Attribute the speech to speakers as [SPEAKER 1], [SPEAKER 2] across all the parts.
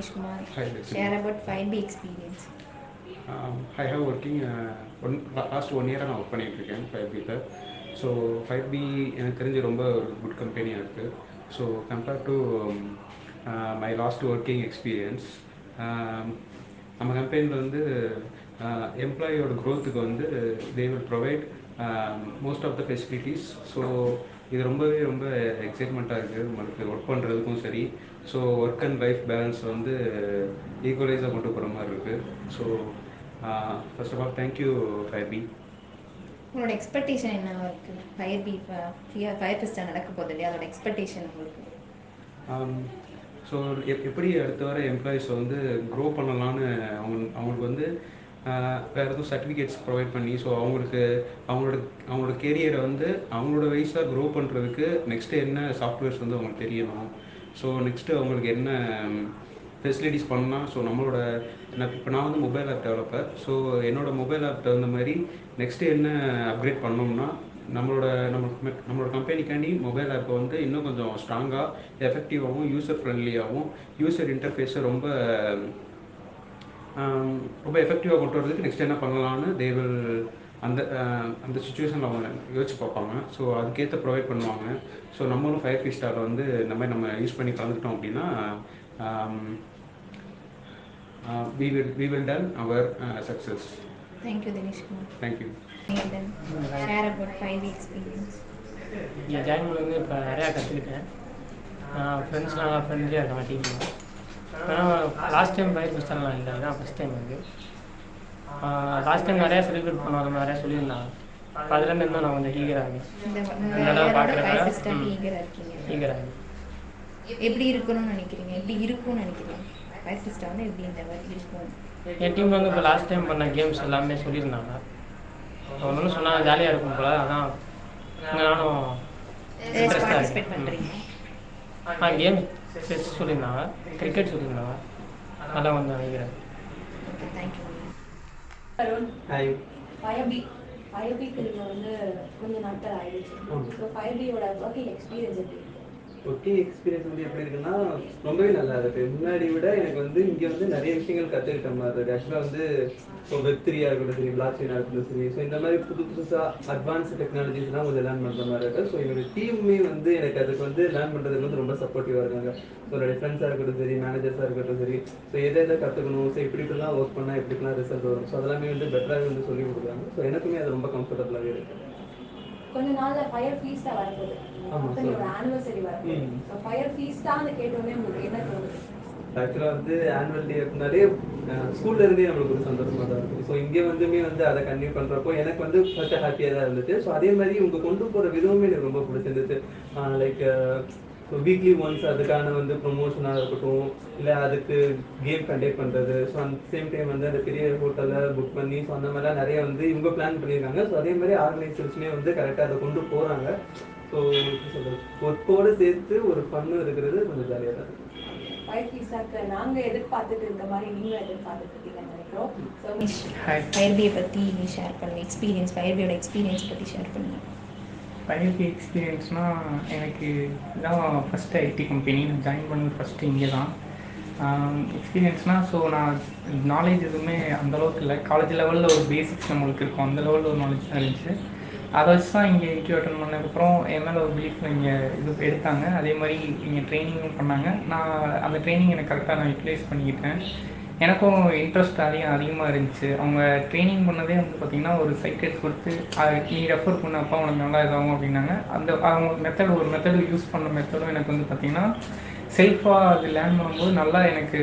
[SPEAKER 1] Dinesh Kumar.
[SPEAKER 2] Hi, Lakshmi.
[SPEAKER 1] Share about 5B experience.
[SPEAKER 2] I have working one last one இயராக நான் work பண்ணிட்டு இருக்கேன் five பியில் so five B எனக்கு தெரிஞ்சு ரொம்ப ஒரு குட் கம்பெனியாக இருக்குது so compared to my last working experience நம்ம கம்பெனியில் வந்து எம்ப்ளாயியோட க்ரோத்துக்கு வந்து they will provide most of the facilities so இது ரொம்பவே ரொம்ப எக்ஸைட்மெண்ட்டாக இருக்குது நம்மளுக்கு ஒர்க் பண்ணுறதுக்கும் சரி so work and life balance வந்து ஈக்குவலைஸாக கொண்டு போகிற மாதிரி இருக்குது so first of all thank you five B
[SPEAKER 1] உங்களோட எக்ஸ்பெக்டேஷன் என்னவா இருக்கு ஃபயர் பி ஃபயர் ஃபெஸ்ட்டாக நடக்க போகுது இல்லையா அதோட எக்ஸ்பெக்டேஷன் உங்களுக்கு
[SPEAKER 2] ஸோ எப் எப்படி அடுத்த வர எம்ப்ளாயிஸை வந்து க்ரோ பண்ணலான்னு அவங்க அவங்களுக்கு வந்து ஆஹ், வேற எதுவும் சர்டிஃபிகேட்ஸ் ப்ரொவைட் பண்ணி ஸோ அவங்களுக்கு அவங்களோட அவங்களோட கெரியரை வந்து அவங்களோட வயசாக க்ரோ பண்ணுறதுக்கு நெக்ஸ்ட்டு என்ன சாஃப்ட்வேர்ஸ் வந்து அவங்களுக்கு தெரியணும் ஸோ நெக்ஸ்ட்டு அவங்களுக்கு என்ன ஃபெசிலிட்டிஸ் பண்ணலாம் ஸோ நம்மளோட இப்போ நான் வந்து மொபைல் ஆப் டெவலப்பர் ஸோ என்னோட மொபைல் ஆப் தகுந்த மாதிரி நெக்ஸ்ட்டு என்ன அப்கிரேட் பண்ணோம்னா நம்மளோட நம்ம நம்மளோட கம்பெனிக்காண்டி மொபைல் ஆப்பை வந்து இன்னும் கொஞ்சம் ஸ்ட்ராங்காக எஃபெக்டிவாகவும் யூசர் ஃப்ரெண்ட்லியாகவும் யூசர் இன்டர்ஃபேஸை ரொம்ப ஆம், ரொம்ப எஃபெக்டிவாக கொண்டு வரதுக்கு நெக்ஸ்ட் என்ன பண்ணலாம்னு தே வில் அந்த ஆஹ், அந்த சுச்சுவேஷனில் அவங்க யோசிச்சு பார்ப்பாங்க ஸோ அதுக்கேற்ற ப்ரொவைட் பண்ணுவாங்க ஸோ நம்மளும் ஃபயர் ஃபீ ஸ்டாரில் வந்து இந்த மாதிரி நம்ம யூஸ் பண்ணி கலந்துக்கிட்டோம் அப்படின்னா we will we will done our success
[SPEAKER 1] thank you Dinesh Kumar
[SPEAKER 2] thank you
[SPEAKER 1] நீங்கள் share about five B experience
[SPEAKER 3] இங்கே ஜாயின் பண்ணி இப்போ நிறையா கற்றுக்கிட்டேன் ஃப்ரெண்ட்ஸ்லாம் நல்லா ஃப்ரெண்ட்லியாக இருக்காங்க டீமில் ஆனால் லாஸ்ட் டைம் பயிர் ஃபெஸ்டெல்லாம் இல்லை இதான் ஃபஸ்ட் டைம் வந்து லாஸ்ட் டைம் நிறையா செலிப்ரேட் பண்ணுவாங்க நிறையா சொல்லியிருந்தாங்க அப்ப அதுலேருந்து இன்னும் நான் கொஞ்சம் ஈகராக
[SPEAKER 1] இந்த
[SPEAKER 3] நல்லா
[SPEAKER 1] இயரோட
[SPEAKER 3] பார்க்கறதுனால,
[SPEAKER 1] ஃபயர் ஃபெஸ்ட்டாக
[SPEAKER 3] ம்.
[SPEAKER 1] ஈகராக இருக்கீங்க
[SPEAKER 3] ஈகராக
[SPEAKER 1] எப்படி இருக்கணும்னு நினைக்கிறீங்க எப்படி இருக்கும்னு நினைக்கிறீங்க ஃபயர் ஃபெஸ்ட்டாக வந்து எப்படி இந்த மாதிரி இருக்கும்
[SPEAKER 3] என் டீமில் வந்து இப்போ லாஸ்ட் டைம் பண்ண கேம்ஸ் எல்லாமே சொல்லியிருந்தாங்க ஒன்று சொன்னாங்க ஜாலியாக இருக்கும் போல் அதான் நானும் இன்ட்ரெஸ்டாக
[SPEAKER 1] பார்ட்டிசிபேட்
[SPEAKER 3] இருக்கேன்
[SPEAKER 1] பண்ணுறீங்க
[SPEAKER 3] ஆ கேம் செஸ் சொல்லியிருந்தாங்க கிரிக்கெட் சொல்லியிருந்தாங்க அதான் கொஞ்சம் நினைக்கிறேன்
[SPEAKER 1] okay thank you
[SPEAKER 4] Arun
[SPEAKER 2] hi
[SPEAKER 4] fire B ஃபயர்பிக்கு நீங்கள் வந்து கொஞ்ச நாட்கள் ஆயிடுச்சு
[SPEAKER 2] ஆமா.
[SPEAKER 4] ஸோ ஃபயர்பியோட ஒர்க்கிங் எக்ஸ்பீரியன்ஸ் எப்படி இருக்கு
[SPEAKER 5] ஒர்க்கிங் எக்ஸ்பீரியன்ஸ் வந்து எப்படி இருக்குன்னா ரொம்பவே நல்லா இருக்கு முன்னாடி விட எனக்கு வந்து இங்கே வந்து நிறைய விஷயங்கள் கற்றுக்கிட்ட மாதிரி இருக்கு ஆக்சுவலாக வந்து இப்போ வெப் த்ரீயாக இருக்கட்டும் சரி பிளாக் செயினாக இருக்கட்டும் சரி ஸோ இந்த மாதிரி புது புதுசாக அட்வான்ஸ் டெக்னாலஜிஸ்லாம் கொஞ்சம் லேர்ன் பண்ணுற மாதிரி இருக்கு ஸோ என்னோட டீமுமே வந்து எனக்கு அதுக்கு வந்து லேர்ன் பண்ணுறதுக்கு வந்து ரொம்ப சப்போர்ட்டிவாக இருக்காங்க ஸோ என்னோட ஃப்ரெண்ட்ஸாக இருக்கட்டும் சரி மேனேஜர்ஸாக இருக்கட்டும் சரி ஸோ எதை எதை கற்றுக்கணும் ஸோ இப்படி இப்படிலாம் ஒர்க் பண்ணால் எப்படிலாம் ரிசல்ட் வரும் ஸோ அதெல்லாமே வந்து பெட்டராக வந்து சொல்லி கொடுக்குறாங்க ஸோ எனக்குமே அது ரொம்ப கம்ஃபர்டபுளாகவே இருக்கு
[SPEAKER 4] கொஞ்ச நாள்ல ஃபயர் ஃபீஸ்டா வரப்போகுது
[SPEAKER 5] ஆமா,
[SPEAKER 4] கம்பெனியோட
[SPEAKER 5] சொல்லுங்க.
[SPEAKER 4] ஆனிவர்சரி வரப்போகுது
[SPEAKER 5] ம்.
[SPEAKER 4] ஸோ ஃபயர் ஃபீஸ்டான்னு கேட்டோடனே உங்களுக்கு என்ன தோணுது
[SPEAKER 5] ஆக்சுவலாக வந்து ஆனுவல் டே அப்படின்னாலே ஸ்கூல்ல இருந்தே நம்மளுக்கு ஒரு சந்தோஷமா தான் இருக்கும் ஸோ இங்கே வந்துமே வந்து அதை கன்டினியூ பண்றப்போ எனக்கு வந்து ஃபர்ஸ்ட் ஹாப்பியாக தான் இருந்துச்சு ஸோ அதே மாதிரி இவங்க கொண்டு போற விதமுமே எனக்கு ரொம்ப பிடிச்சிருந்துச்சு லைக் வீக்லி ஒன்ஸ் அதுக்கான வந்து ப்ரொமோஷனாக இருக்கட்டும் இல்லை அதுக்கு கேம் கண்டக்ட் பண்ணுறது ஸோ அந்த சேம் டைம் வந்து அந்த பெரிய ஹோட்டலில் புக் பண்ணி ஸோ அந்த மாதிரிலாம் நிறைய வந்து இவங்க பிளான் பண்ணியிருக்காங்க ஸோ அதே மாதிரி ஆர்கனைசர்ஸுமே வந்து கரெக்டாக அதை கொண்டு போகிறாங்க ஸோ சொல்கிறது ஒர்க்கோடு சேர்த்து ஒரு ஃபன்னு இருக்கிறது கொஞ்சம் ஜாலியாக தான் இருக்கும்
[SPEAKER 4] ஃபயர் ஃபீஸ்டாக்கு நாங்க எதிர்பார்த்துட்டு இருக்க மாதிரி நீங்களும் எதிர்பார்த்துட்டு இருக்கீங்கன்னு நினைக்கிறோம் ஸோ
[SPEAKER 3] ஹாய்
[SPEAKER 1] ஃபயர்பியை பற்றி நீ ஷேர் பண்ணுங்க எக்ஸ்பீரியன்ஸ் ஃபயர்பியோட எக்ஸ்பீரியன்ஸ் பற்றி ஷேர் பண்ணுங்க
[SPEAKER 6] பையனுக்கு எக்ஸ்பீரியன்ஸ்னால் எனக்கு இதான் ஃபஸ்ட்டு ஐடி கம்பெனி நான் ஜாயின் பண்ணது ஃபஸ்ட்டு இங்கே தான் எக்ஸ்பீரியன்ஸ்னால் ஸோ நான் நாலேஜ் எதுவுமே அந்த அளவுக்கு இல்லை காலேஜ் லெவலில் ஒரு பேசிக்ஸ் நம்மளுக்கு இருக்கும் அந்த லெவலில் ஒரு நாலேஜ் தான் இருந்துச்சு அதை வச்சு தான் இங்கே இன்டர்வியூ அட்டன் பண்ணதுக்கப்புறம் என் மேலே ஒரு பிலீஃப் இங்கே இது எடுத்தாங்க அதே மாதிரி இங்கே ட்ரைனிங்கும் பண்ணாங்க நான் அந்த ட்ரைனிங் எனக்கு கரெக்டாக நான் யூட்டிலைஸ் பண்ணிக்கிட்டேன் எனக்கும் இன்ட்ரெஸ்ட் அதிகம் அதிகமாக இருந்துச்சு அவங்க ட்ரைனிங் பண்ணதே வந்து பார்த்திங்கன்னா ஒரு சைக்கெட் கொடுத்து அதை நீ ரெஃபர் பண்ண அப்பா உனக்கு நல்லா இதாகும் அப்படின்னாங்க அந்த அவங்க மெத்தட் ஒரு மெத்தடு யூஸ் பண்ண மெத்தடும் எனக்கு வந்து பார்த்திங்கன்னா செல்ஃபாக அது லேர்ன் பண்ணும்போது நல்லா எனக்கு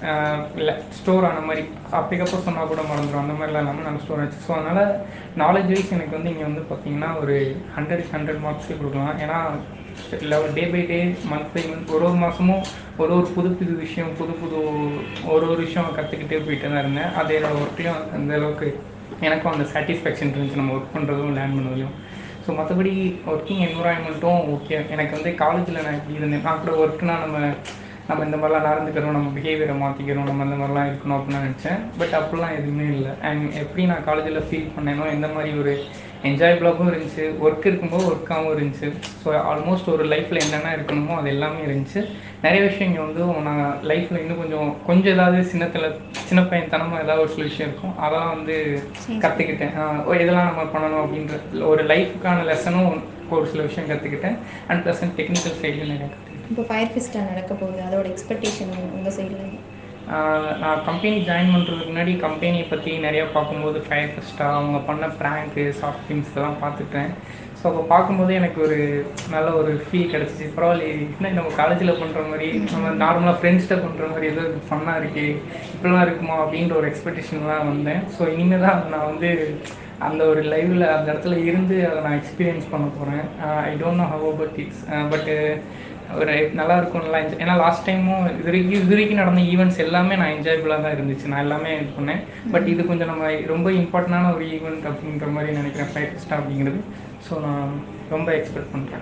[SPEAKER 6] ஸ்டோர் ஆன மாதிரி அப்பக்கப்போ சொன்னால் கூட மறந்துடும் அந்த மாதிரிலாம் இல்லாமல் நல்லா ஸ்டோர் ஆச்சு ஸோ அதனால் நாலேஜ் வைஸ் எனக்கு வந்து இங்கே வந்து பார்த்திங்கன்னா ஒரு ஹண்ட்ரட் ஹண்ட்ரட் மார்க்ஸே கொடுக்கலாம் ஏன்னா level day by day month by month ஒரு ஒரு மாதமும் ஒரு ஒரு புது புது விஷயம் புது புது ஒரு ஒரு விஷயம் கற்றுக்கிட்டே போயிட்டு தான் இருந்தேன் அது என்னோட ஒர்க்லேயும் அந்த அளவுக்கு எனக்கும் அந்த சாட்டிஸ்ஃபேக்ஷன் இருந்துச்சு நம்ம ஒர்க் பண்ணுறதும் லேர்ன் பண்ணுறதுலையும் ஸோ மற்றபடி ஒர்க்கிங் என்விரான்மெண்ட்டும் ஓகே எனக்கு வந்து காலேஜில் நான் எப்படி இருந்தேன் நான் கூட ஒர்க்னா நம்ம நம்ம இந்த மாதிரிலாம் நடந்துக்கிறோம் நம்ம பிஹேவியரை மாற்றிக்கிறோம் நம்ம இந்த மாதிரிலாம் இருக்கணும் அப்படின்னு நினச்சேன் பட் அப்படிலாம் எதுவுமே இல்லை அண்ட் எப்படி நான் காலேஜில் ஃபீல் பண்ணேனோ எந்த மாதிரி ஒரு என்ஜாயபிளாகவும் இருந்துச்சு ஒர்க் இருக்கும்போது ஒர்க்காகவும் இருந்துச்சு ஸோ ஆல்மோஸ்ட் ஒரு லைஃப்பில் என்னென்ன இருக்கணுமோ அது எல்லாமே இருந்துச்சு நிறைய விஷயம் இங்கே வந்து நான் லைஃப்பில் இன்னும் கொஞ்சம் கொஞ்சம் ஏதாவது சின்னத்தில் சின்ன பையன்தனமாக ஏதாவது ஒரு சில விஷயம் இருக்கும் அதெல்லாம் வந்து கற்றுக்கிட்டேன் இதெல்லாம் நம்ம பண்ணணும் அப்படின்ற ஒரு லைஃபுக்கான லெசனும் ஒரு சில விஷயம் கற்றுக்கிட்டேன் அண்ட் ப்ளஸ் டெக்னிக்கல் சைட்லையும் நிறைய கற்றுக்கிட்டேன்
[SPEAKER 1] இப்போ ஃபயர் ஃபெஸ்டா நடக்க போகுது அதோட எக்ஸ்பெக்டேஷன் உங்கள் சைடில்
[SPEAKER 6] ஆஹ் நான் கம்பெனி ஜாயின் பண்ணுறதுக்கு முன்னாடி கம்பெனியை பற்றி நிறையா பார்க்கும்போது ஃபயர் ஃபெஸ்ட்டாக அவங்க பண்ண ப்ராங்க்கு சாஃப்ட் திங்ஸ் இதெல்லாம் பார்த்துட்டேன் ஸோ அப்போ பார்க்கும்போது எனக்கு ஒரு நல்ல ஒரு ஃபீல் கிடச்சிச்சு பரவாயில்ல என்ன நம்ம காலேஜில் பண்ணுற மாதிரி நம்ம நார்மலாக ஃப்ரெண்ட்ஸ்கிட்ட பண்ணுற மாதிரி ஏதோ ஃபன்னாக இருக்கே இப்படிலாம் இருக்குமா அப்படின்ற ஒரு எக்ஸ்பெக்டேஷன்லாம் வந்தேன் ஸோ இனிமேல் தான் நான் வந்து அந்த ஒரு லைவில் அந்த இடத்துல இருந்து அதை நான் எக்ஸ்பீரியன்ஸ் பண்ண போகிறேன் I don't know how but it's but ஒரு நல்லா இருக்கும் நல்லா என்ஜாய் ஏன்னா லாஸ்ட் டைமும் இது வரைக்கும் இது வரைக்கும் நடந்த ஈவெண்ட்ஸ் எல்லாமே நான் என்ஜாயபுளாக தான் இருந்துச்சு நான் எல்லாமே இது பண்ணேன் பட் இது கொஞ்சம் நம்ம ரொம்ப இம்பார்ட்டண்டான ஒரு ஈவெண்ட் அப்படின்ற மாதிரி நினைக்கிறேன் ஃபைவ் ஃபஸ்ட்டாக அப்படிங்கிறது ஸோ நான் ரொம்ப எக்ஸ்பெக்ட் பண்ணுறேன்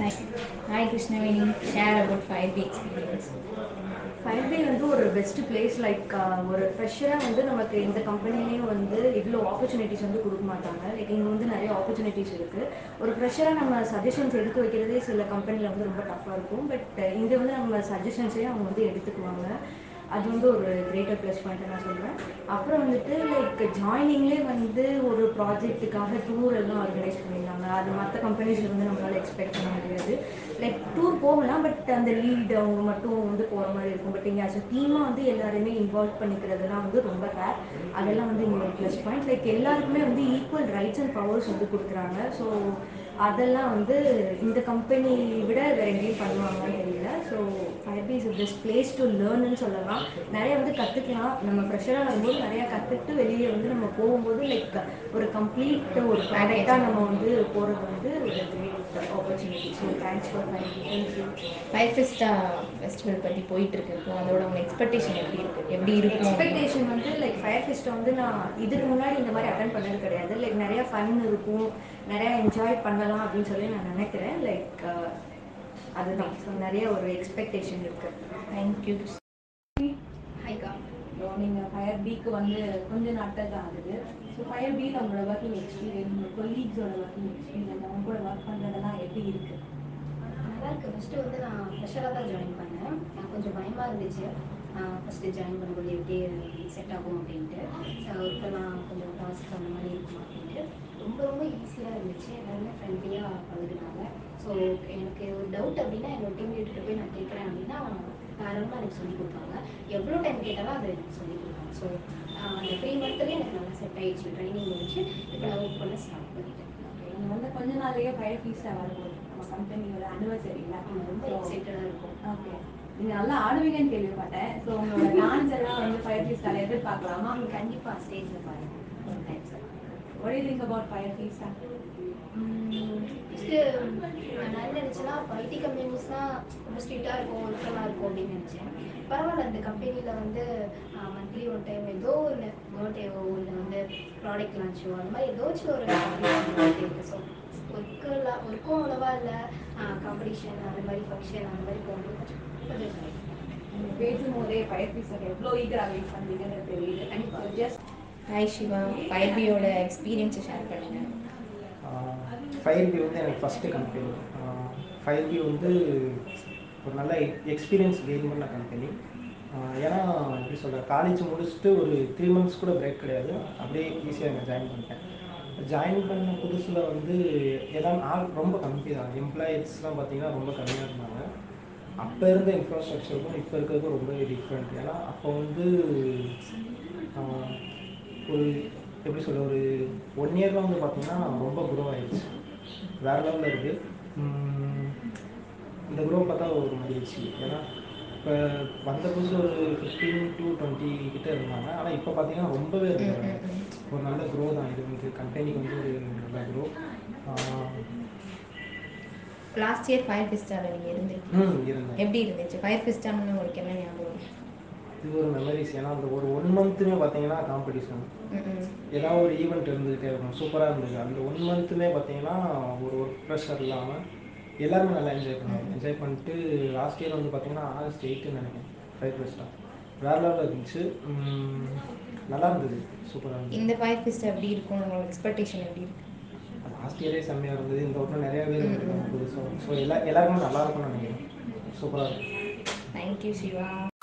[SPEAKER 1] hi Krishnaveni share about fire B experience
[SPEAKER 7] fire B வந்து ஒரு பெஸ்ட் பிளேஸ் லைக் ஒரு ஃப்ரெஷராக வந்து நமக்கு இந்த கம்பெனிலையும் வந்து இவ்வளோ ஆப்பர்ச்சுனிட்டிஸ் வந்து கொடுக்க மாட்டாங்க லைக் இங்கே வந்து நிறைய ஆப்பர்ச்சுனிட்டிஸ் இருக்குது ஒரு ஃப்ரெஷராக நம்ம சஜஷன்ஸ் எடுத்து வைக்கிறதே சில கம்பெனியில் வந்து ரொம்ப டஃப்பாக இருக்கும் பட் இங்கே வந்து நம்ம சஜஷன்ஸையும் அவங்க வந்து எடுத்துக்குவாங்க அது வந்து ஒரு கிரேட்டர் ப்ளஸ் பாயிண்ட் நான் சொல்லுவேன் அப்புறம் வந்துட்டு லைக் ஜாயினிங்லேயே வந்து ஒரு ப்ராஜெக்ட்டுக்காக டூர் எல்லாம் ஆர்கனைஸ் பண்ணியிருந்தாங்க அது மற்ற கம்பெனிஸில் வந்து நம்மளால எக்ஸ்பெக்ட் பண்ண முடியாது லைக் டூர் போகலாம் பட் அந்த லீட் அவங்க மட்டும் வந்து போகிற மாதிரி இருக்கும் பட் இங்கே ஆஸ் அ டீமாக வந்து எல்லாருமே இன்வால்வ் பண்ணிக்கிறதுலாம் வந்து ரொம்ப ரேர் அதெல்லாம் வந்து இங்கே ப்ளஸ் பாயிண்ட் லைக் எல்லாருக்குமே வந்து ஈக்குவல் ரைட்ஸ் அண்ட் பவர்ஸ் வந்து கொடுக்குறாங்க ஸோ அதெல்லாம் வந்து இந்த கம்பெனி விட வேற எங்கேயும் பண்ணுவாங்கன்னு தெரியல so fire B is best place to லேர்ன்னு சொல்லலாம் நிறைய வந்து கற்றுக்கலாம் நம்ம ஃப்ரெஷராக வரும்போது நிறையா கற்றுக்கிட்டு வெளியே வந்து நம்ம போகும்போது லைக் ஒரு கம்ப்ளீட் ஒரு ப்ராடக்டாக நம்ம வந்து போகிறது வந்து ஒரு great opportunity so thanks for five thank you
[SPEAKER 1] fire fiesta festival பற்றி போயிட்டு இருக்கு இப்போ அதோட உங்கள் எக்ஸ்பெக்டேஷன் எப்படி இருக்கு எப்படி இருக்கும்
[SPEAKER 7] எக்ஸ்பெக்டேஷன் வந்து லைக் ஃபயர் ஃபெஸ்ட்டை வந்து நான் இதுக்கு முன்னாடி இந்த மாதிரி அட்டன் பண்ணது கிடையாது லைக் நிறைய ஃபன் இருக்கும் நிறைய என்ஜாய் பண்ணலாம் அப்படின்னு சொல்லி நான் நினைக்கிறேன் லைக் அதுதான் ஸோ நிறைய ஒரு எக்ஸ்பெக்டேஷன் இருக்கு
[SPEAKER 1] தேங்க்யூ
[SPEAKER 4] ஹைக்கா நீங்கள் ஃபயர் பிக்கு வந்து கொஞ்ச நாட்கள் தான் ஆகுது ஸோ ஃபயர் பியில் உங்களோட ஒர்க்கிங் எக்ஸ்பீரியன்ஸ் உங்கள் கொலீக்ஸோட ஒர்க்கிங் எக்ஸ்பீரியன்ஸ் அவங்க கூட ஒர்க் பண்ணுறதெல்லாம் எப்படி இருக்குது
[SPEAKER 8] நல்லா இருக்கு ஃபஸ்ட்டு வந்து நான் ஃப்ரெஷராக தான் ஜாயின் பண்ணேன் எனக்கு கொஞ்சம் பயமாக இருந்துச்சு ஃபஸ்ட்டு ஜாயின் பண்ணும்போது எப்படி செட் ஆகும் அப்படின்ட்டு ஒர்க்கெல்லாம் கொஞ்சம் டாஸ்க் அந்த மாதிரி இருக்கும் அப்படின்ட்டு ரொம்ப ரொம்ப ஈஸியாக இருந்துச்சு எல்லாருமே ஃப்ரெண்ட்லியாக பழகுனாங்க ஸோ எனக்கு ஒரு டவுட் அப்படின்னா என்னோட டீம் லீடர்கிட்ட போய் நான் கேட்குறேன் அப்படின்னா தாராளமாக எனக்கு சொல்லி கொடுத்தாங்க எவ்வளோ டைம் கேட்டாலும் அதை எனக்கு சொல்லி கொடுத்தாங்க ஸோ அந்த த்ரீ மந்த்லேயே எனக்கு நல்லா செட் ஆயிடுச்சு ட்ரைனிங் முடிச்சு இப்போ நான் ஒர்க் பண்ண ஸ்டார்ட் பண்ணிட்டேன்
[SPEAKER 4] நீங்கள் வந்து கொஞ்ச நாள்லயே ஃபயர் ஃபீஸ்டாக வரும்போது நம்ம கம்பெனியோட அனிவர்சரியில்
[SPEAKER 8] ஆமா, ரொம்ப எக்ஸைட்டடாக இருக்கும்
[SPEAKER 4] ஓகே நீங்கள் நல்லா ஆடுவீங்கன்னு கேள்விப்பட்டேன் ஸோ உங்களோட டான்ஸ் எல்லாம் வந்து ஃபயர் ஃபீஸ்டால எதிர்பார்க்கலாமா
[SPEAKER 8] ஆமாம் கண்டிப்பாக ஸ்டேஜில் பாருங்க ஒரு times
[SPEAKER 4] What do you think about Fire Fiesta?
[SPEAKER 8] First நான் என்ன நினச்சேன்னா ஐடி கம்பெனிஸ்னால் ரொம்ப ஸ்ட்ரிக்டாக இருக்கும் ஒழுக்கமாக இருக்கும் அப்படின்னு நினச்சேன் பரவாயில்ல அந்த கம்பெனியில் வந்து மந்த்லி ஒன் டைம் ஏதோ ஒன்று பர்த்டேவோ இல்லை வந்து ப்ராடக்ட் லான்ச்சோ அந்த மாதிரி ஏதோச்சும் ஒரு இருக்குது ஸோ ஒர்க்கெல்லாம் ஒர்க்கும் அவ்வளோவா இல்லை காம்படிஷன் அந்த மாதிரி ஃபங்க்ஷன் அந்த மாதிரி போகும்போது கொஞ்சம் கொஞ்சம் கிடைக்கும்
[SPEAKER 4] நீங்க பேசும்போதே ஃபயர் ஃபீஸ்டாக எவ்வளோ ஈகராக வெயிட் பண்ணுறீங்கன்னு தெரியுது கண்டிப்பாக ஜஸ்ட்
[SPEAKER 1] ஹாய் சிவா ஃபயர் பியோட எக்ஸ்பீரியன்ஸை ஷேர் பண்ணுங்க
[SPEAKER 9] ஃபயர் பி வந்து எனக்கு ஃபஸ்ட்டு கம்பெனி ஃபயர் பி வந்து ஒரு நல்ல எக்ஸ்பீரியன்ஸ் கெயின் பண்ண கம்பெனி ஏன்னா எப்படி சொல்கிற காலேஜ் முடிச்சுட்டு ஒரு த்ரீ மந்த்ஸ் கூட பிரேக் கிடையாது அப்படியே ஈஸியாக அங்கே ஜாயின் பண்ணிட்டேன் ஜாயின் பண்ண புதுசில் வந்து எல்லாம் ஆள் ரொம்ப கம்மி தான் எம்ப்ளாயீஸ்லாம் பார்த்தீங்கன்னா ரொம்ப கம்மியாக இருந்தாங்க அப்போ இருந்த இன்ஃப்ராஸ்ட்ரக்சருக்கும் இப்போ இருக்கிறதுக்கும் ரொம்ப டிஃப்ரெண்ட் ஏன்னா அப்போ வந்து ஆஹ், ஒரு எப்படி சொல்ல ஒரு ஒன் இயரில் வந்து பார்த்தீங்கன்னா ரொம்ப க்ரோ ஆயிடுச்சு வேறு லெவலில் இருக்குது இந்த க்ரோ பார்த்தா ஒரு மகிழ்ச்சி ஏன்னா இப்போ வந்த புதுசில் ஒரு ஃபிஃப்டீன் டு டுவெண்ட்டி கிட்ட இருந்தாங்க ஆனால் இப்போ பார்த்தீங்கன்னா ரொம்பவே இருக்காங்க ஒரு நல்ல க்ரோ தான் இது வந்து கம்பெனிக்கு வந்து ஒரு நல்ல க்ரோ
[SPEAKER 1] லாஸ்ட் இயர் ஃபயர் ஃபெஸ்டாவில் நீங்கள் இருந்திருக்கீங்க
[SPEAKER 9] ம் இருந்தேன்
[SPEAKER 1] எப்படி இருந்துச்சு ஃபயர் ஃபெஸ்டான்னு உங்களுக்கு என்ன ஞாபகம்
[SPEAKER 9] இது ஒரு மெமரிஸ் ஏன்னா அந்த ஒரு ஒன் மந்த்துமே பார்த்தீங்கன்னா காம்படிஷன்
[SPEAKER 1] ம், ம்.
[SPEAKER 9] ஏதாவது ஒரு ஈவெண்ட் இருந்துகிட்டே இருக்கும் சூப்பராக இருந்தது அந்த ஒன் மந்த்துமே பார்த்தீங்கன்னா ஒரு ஒர்க் ப்ரெஷர் இல்லாமல் எல்லாருமே நல்லா என்ஜாய் பண்ணாங்க என்ஜாய் பண்ணிட்டு லாஸ்ட் இயர் வந்து பார்த்தீங்கன்னா ஆகஸ்ட் எயிட்டுன்னு நினைக்கிறேன் ஃபைவ் ஃபெஸ்ட்டாக வேறு லெவலில் இருந்துச்சு உம், நல்லா இருந்தது சூப்பராக இருந்தது
[SPEAKER 1] இந்த ஃபயர் ஃபெஸ்ட் எப்படி இருக்கும் உங்களோட எக்ஸ்பெக்டேஷன் எப்படி இருக்கு
[SPEAKER 9] லாஸ்ட் இயரே செம்மையாக இருந்தது இந்த வருடம் நிறைய பேர் இருக்காங்க புதுசாக ஸோ எல்லா எல்லாருக்குமே நல்லா இருக்கும்னு நினைக்கிறேன் சூப்பராக இருக்கும்
[SPEAKER 1] தேங்க்யூ சிவா